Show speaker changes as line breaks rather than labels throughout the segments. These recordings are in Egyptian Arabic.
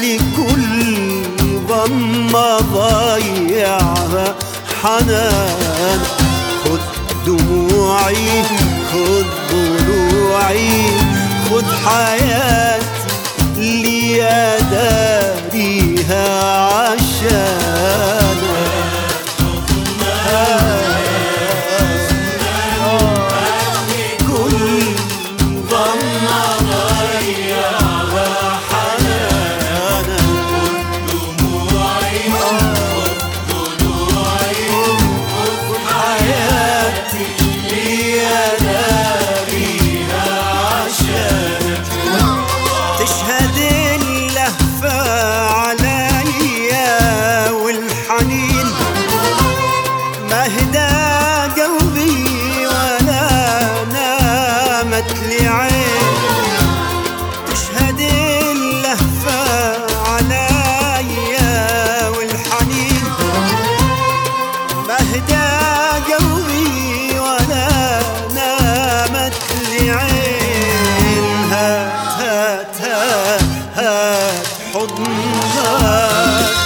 اللي كل ضمة ضيعها حنان خد دموعي خد ضلوعي خد حياتي اللي أداريها عشانك كل ضمة ضيعها حنانا حياتي اللي أداريها عشانك تشهد اللهفة عليا والحنين ما هدى قلبي ولا نامت لي عين تشهد اللهفة عليا والحنين ما هدى قلبي ولا نامت لي عين هات هات هات هات حضنك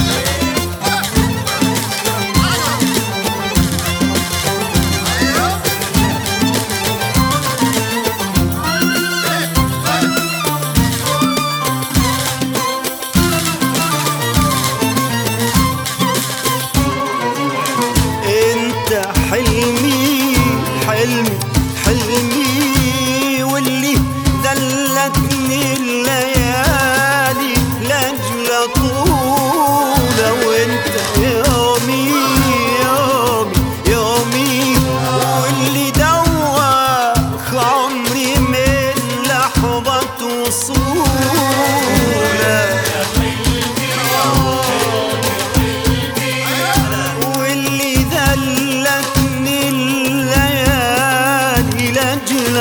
انت حلمي حلمي حلمي واللي ذلتني الليالي لاجل طولة وانت يومي يومي يومي واللي دوخ عمري من لحظة وصولك واللي ذلتني الليالي لاجل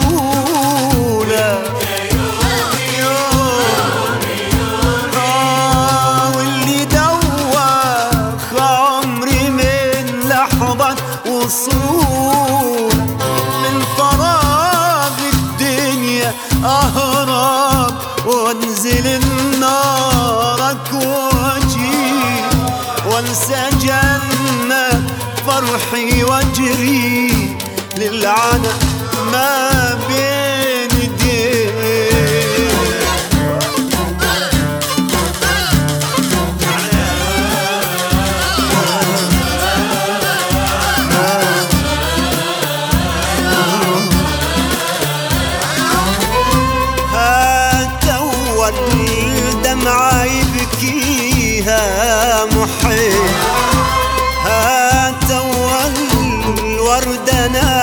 طولك آه، واللي دوخ عمري من لحظة وصول من فراغ الدنيا أهرب وانزل النارك واجي وانسى جنة فرحي واجري للعنى ما بين ايديك هات أول دمعة يبكيها محيط هات أول وردة